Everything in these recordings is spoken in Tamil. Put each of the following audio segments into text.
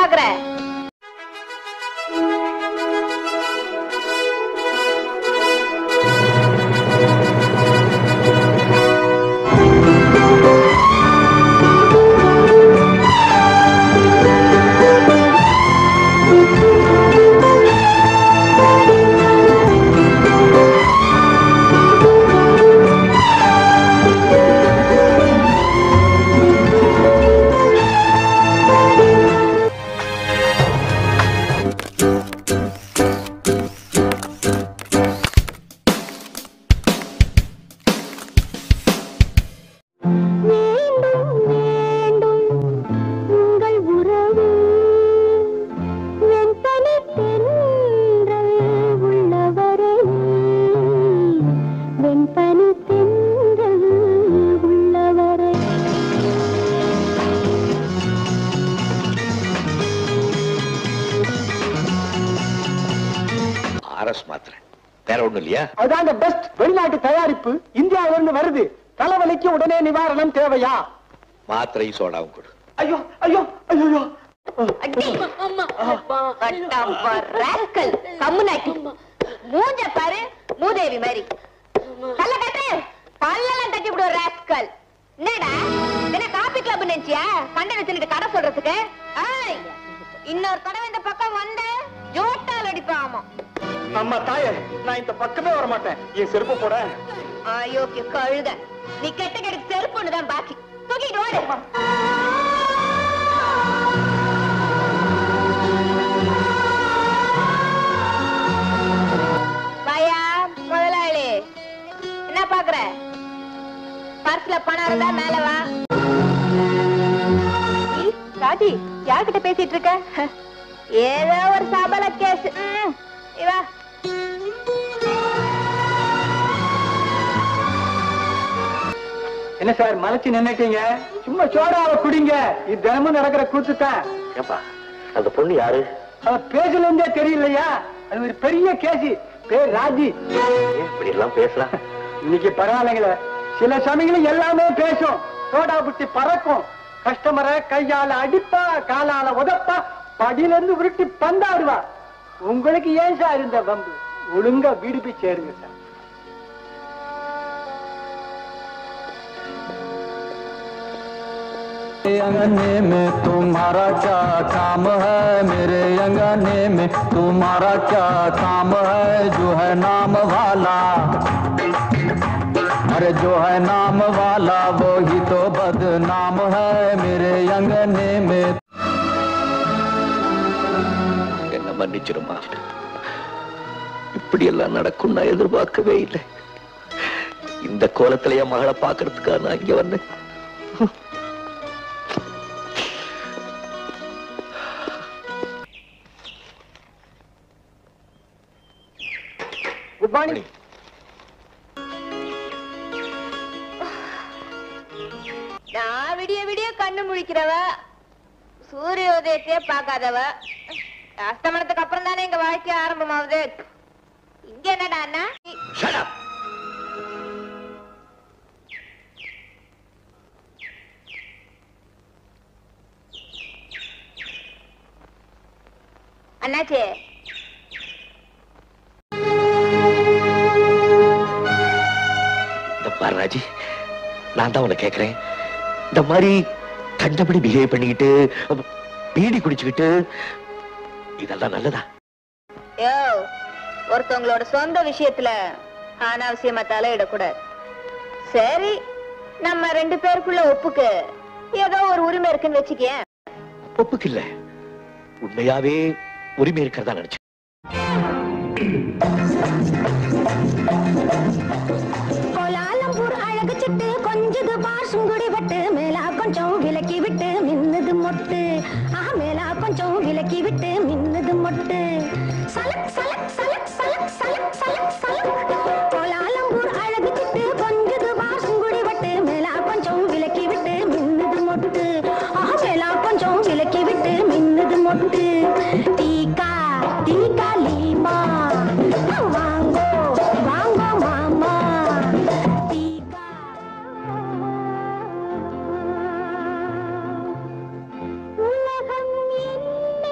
பாக்குற வேண்டும் வேண்டும் உங்கள் உறவு வெண்பனி தென்றல் உள்ளவரை வெண்பனி தென்றல் உள்ளவரை ஆர்எஸ் மாத்திரை வேற ஒண்ணும் இல்லையா அதாங்க பெஸ்ட் வெளிநாட்டு தயாரிப்பு இந்தியாவில இருந்து வருது தலைவலிக்கு உடனே நிவாரணம் தேவையா மாத்திரை சோடாவும் கொடு ஐயோ ஐயோ ஐயோ ஐயோ அடி ராஸ்கல் கம்முனாட்டி மூஞ்ச பாரு மூதேவி மாதிரி கல்ல கட்டு பல்லெல்லாம் தட்டி விடுவ ராஸ்கல் என்னடா என்ன காபி கிளப் நினைச்சியா கண்டன தின்னுட்டு கடை சொல்றதுக்கு ஏய், இன்னொரு தடவை இந்த பக்கம் வந்த ஜோட்டால் அடிப்பேன் ஆமா அம்மா தாயே நான் இந்த பக்கமே வர மாட்டேன் என் செருப்பு போட அயோக்கிய கழுத நீ கெட்ட கெடுக்கு செருப்பு தான் பாக்கி தூக்கிட்டு ஓடு வாயா முதலாளி என்ன பாக்குற பர்ஸ்ல பணம் இருந்தா மேல வா ஏய், ராஜி யார்கிட்ட பேசிட்டு இருக்க ஏதோ ஒரு சபல கேஸ் இவா என்ன சார் மலைச்சு நின்னுட்டீங்க சும்மா சோடாவை குடிங்க இது தினமும் நடக்கிற கூத்து தான் ஏப்பா அந்த பொண்ணு யாரு அவ பேசுல இருந்தே தெரியலையா அது ஒரு பெரிய கேசி பேர் ராஜி இப்படி எல்லாம் பேசலாம் இன்னைக்கு பரவாயில்லைங்களே சில சமயங்களும் எல்லாமே பேசும் சோடா புட்டி பறக்கும் கஸ்டமரை கையால அடிப்பா காலால உதப்பா படியில இருந்து உருட்டி பந்தாடுவா உங்களுக்கு ஏன் சார் இந்த வம்பு ஒழுங்கா வீடு போய் சேருங்க சார் मेरे अंगने में तुम्हारा क्या काम है मेरे अंगने में तुम्हारा क्या काम है जो है नाम वाला अरे जो है नाम वाला वो ही तो बदनाम है मेरे अंगने में என்ன மன்னிச்சிருமா இப்படி எல்லாம் நடக்கும் நான் எதிர்பார்க்கவே இல்லை இந்த கோலத்துல என் மகளை பாக்குறதுக்காக நான் இங்க வந்தேன் குட் மார்னிங் நான் விடிய விடிய கண்ணு முழிக்கிறவ சூரிய உதயத்தையே பார்க்காதவ அஸ்தமனத்துக்கு அப்புறம் தானே எங்க வாழ்க்கை ஆரம்பமாகுது இங்க என்னடா அண்ணா Shut up! அண்ணாச்சி இந்த பாரு ராஜி நான் தான் உன்னை கேட்கிறேன் இந்த மாதிரி கண்டபடி பிஹேவ் பண்ணிக்கிட்டு பீடி குடிச்சுக்கிட்டு இதெல்லாம் நல்லதா யோ ஒருத்தவங்களோட சொந்த விஷயத்துல அனாவசியமா தலையிடக்கூடாது சரி நம்ம ரெண்டு பேருக்குள்ள ஒப்புக்கு ஏதோ ஒரு உரிமை இருக்குன்னு வச்சுக்கேன் ஒப்புக்கு இல்ல உண்மையாவே உரிமை இருக்கிறதா நினைச்சு கோலாலம்பூர் அழகு சிட்டு கொஞ்சது பாசுங்குடி வட்டு மேலா கொஞ்சம் விலக்கி விட்டு மின்னுது மொட்டு ஆ மேலா கொஞ்சம் விலக்கி விட்டு மின்னுது மொட்டு சலக் சலக் சலக் சலக் சலக் சலக் சலக் கோலாலம்பூர் அழகு சிட்டு கொஞ்சது பாசுங்குடி வட்டு மேலா கொஞ்சம் விலக்கி விட்டு மின்னுது மொட்டு ஆ மேலா கொஞ்சம் விலக்கி விட்டு மின்னுது மொட்டு டீக்கா டீக்கா லீமா வாங்கோ வாங்கோ மாமா டீக்கா உலகம் என்ன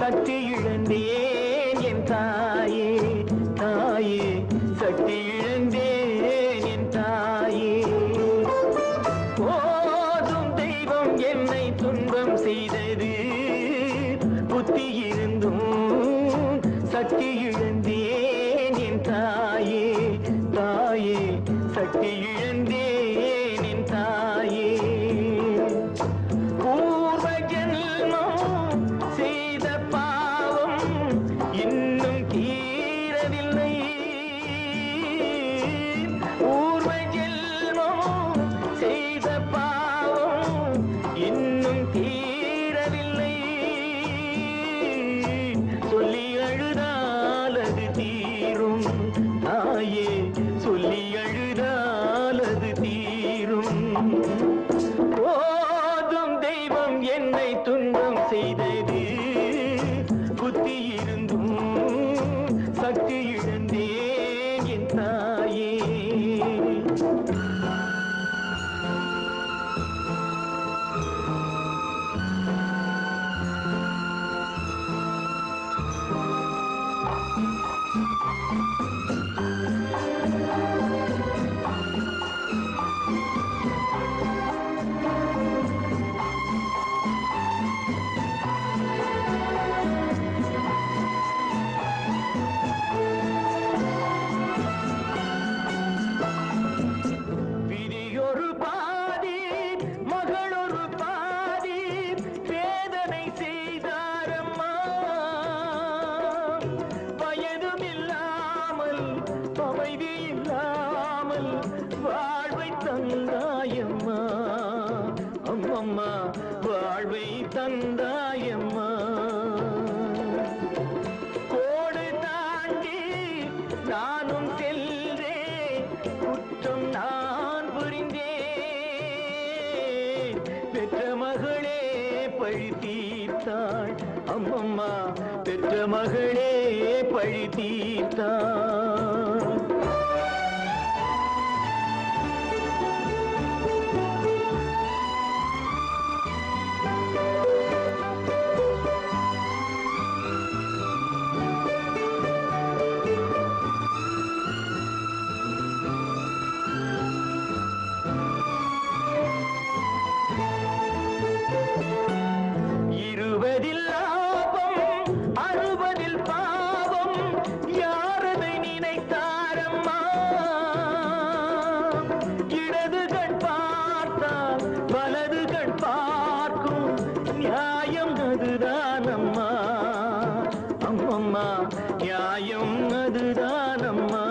சக்தி இழந்தேன் என் தாயே தாயே சக்தி இழந்தேன் என் தாயே போதும் தெய்வம் என்னை துன்பம் செய்தது புத்தி இருந்தும் சக்தி இழந்தேன் என் தாயே தாயே சக்தி இழந்தேன் என் தாயே பூர்வ ஜென்மம் செய்த பாவம் இன்னும் தீரவில்லை பூர்வ ஜென்மம் செய்த பாவம் இன்னும் தீரவில்லை சொல்லி அழுதால் அது தீரும் தாயே சொல்லி அழுதால் அது தீரும் போதும் தெய்வம் என்னை துன்பம் செய்தது புத்தி இருந்தும் சக்தி இழந்தேன் என் தாயே விதியொரு பாதி மகளொரு பாதி வேதனை செய்தாரம்மா வயதும் இல்லாமல் அமைதி இல்லாமல் வாழ்வை தந்தாயம்மா அம்மம்மா வாழ்வை தந்தாயம்மா கோடு தாண்டி நானும் செல்றேன் குற்றம் நான் புரிந்தேன் பெற்ற மகளே பழி தீர்த்தாள் அம்மம்மா பெற்ற மகளே பழி தீர்த்தாள் இருபதில் லாபம் அறுபதில் பாவம் யாரதை நினைத்தாரம்மா இடது கண் பார்த்தால் வலது கண் பார்க்கும் நியாயம் அதுதான் அம்மா அம்மம்மா நியாயம் அதுதான் அம்மா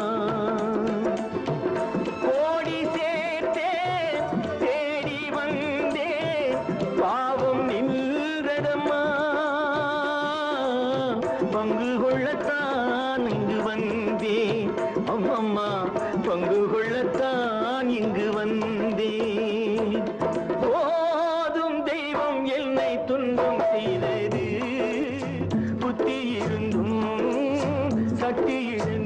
கோடி சேர்த்தேன் தேடி வந்தேன் பாவம் நின்றதம்மா பங்கு கொள்ளத்தான் இங்கு வந்தேன் அம்மம்மா பங்கு கொள்ளத்தான் இங்கு வந்தேன் போதும் தெய்வம் என்னை துன்பம் செய்தது புத்தி இருந்தும் சக்தி இழந்து